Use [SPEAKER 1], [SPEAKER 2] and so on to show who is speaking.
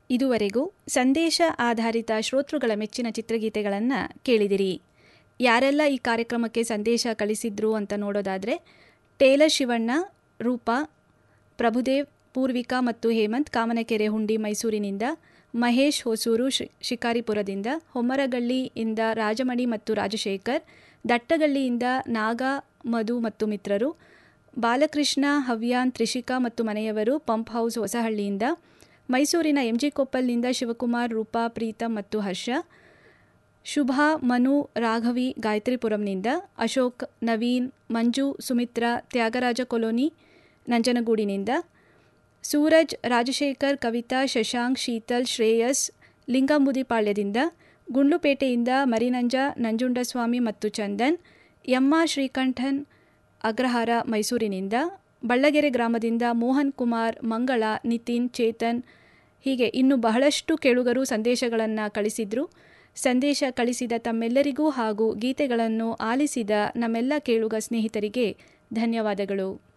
[SPEAKER 1] ಇದುವರೆಗೂ ಸಂದೇಶ ಆಧಾರಿತ ಶ್ರೋತೃಗಳ ಮೆಚ್ಚಿನ ಚಿತ್ರಗೀತೆಗಳನ್ನು ಕೇಳಿದಿರಿ ಯಾರೆಲ್ಲ ಈ ಕಾರ್ಯಕ್ರಮಕ್ಕೆ ಸಂದೇಶ ಕಳಿಸಿದ್ರು ಅಂತ ನೋಡೋದಾದರೆ ಟೇಲರ್ ಶಿವಣ್ಣ ರೂಪಾ ಪ್ರಭುದೇವ್ ಪೂರ್ವಿಕಾ ಮತ್ತು ಹೇಮಂತ್ ಕಾಮನಕೆರೆ ಹುಂಡಿ ಮೈಸೂರಿನಿಂದ ಮಹೇಶ್ ಹೊಸೂರು ಶಿ ಶಿಕಾರಿಪುರದಿಂದ ಹೊಮ್ಮರಗಳ್ಳಿಯಿಂದ ರಾಜಮಣಿ ಮತ್ತು ರಾಜಶೇಖರ್ ದಟ್ಟಗಳ್ಳಿಯಿಂದ ನಾಗ ಮಧು ಮತ್ತು ಮಿತ್ರರು ಬಾಲಕೃಷ್ಣ ಹವ್ಯಾನ್ ತ್ರಿಷಿಕಾ ಮತ್ತು ಮನೆಯವರು ಪಂಪ್ ಹೌಸ್ ಹೊಸಹಳ್ಳಿಯಿಂದ ಮೈಸೂರಿನ ಎಂಜಿ ಕೊಪ್ಪಲ್ನಿಂದ ಶಿವಕುಮಾರ್ ರೂಪಾ ಪ್ರೀತಮ್ ಮತ್ತು ಹರ್ಷ ಶುಭಾ ಮನು ರಾಘವಿ ಗಾಯತ್ರಿಪುರಂನಿಂದ ಅಶೋಕ್ ನವೀನ್ ಮಂಜು ಸುಮಿತ್ರ ತ್ಯಾಗರಾಜ ಕೊಲೋನಿ ನಂಜನಗೂಡಿನಿಂದ ಸೂರಜ್ ರಾಜಶೇಖರ್ ಕವಿತಾ ಶಶಾಂಕ್ ಶೀತಲ್ ಶ್ರೇಯಸ್ ಲಿಂಗಂಬುದಿಪಾಳ್ಯದಿಂದ ಗುಂಡ್ಲುಪೇಟೆಯಿಂದ ಮರಿನಂಜ ನಂಜುಂಡಸ್ವಾಮಿ ಮತ್ತು ಚಂದನ್ ಯಮ್ಮ ಶ್ರೀಕಂಠನ್ ಅಗ್ರಹಾರ ಮೈಸೂರಿನಿಂದ ಬಳ್ಳಗೆರೆ ಗ್ರಾಮದಿಂದ ಮೋಹನ್ ಕುಮಾರ್ ಮಂಗಳ ನಿತಿನ್ ಚೇತನ್ ಹೀಗೆ ಇನ್ನು ಬಹಳಷ್ಟು ಕೇಳುಗರು ಸಂದೇಶಗಳನ್ನು ಕಳಿಸಿದ್ರು ಸಂದೇಶ ಕಳಿಸಿದ ತಮ್ಮೆಲ್ಲರಿಗೂ ಹಾಗೂ ಗೀತೆಗಳನ್ನು ಆಲಿಸಿದ ನಮ್ಮೆಲ್ಲ ಕೇಳುಗ ಸ್ನೇಹಿತರಿಗೆ ಧನ್ಯವಾದಗಳು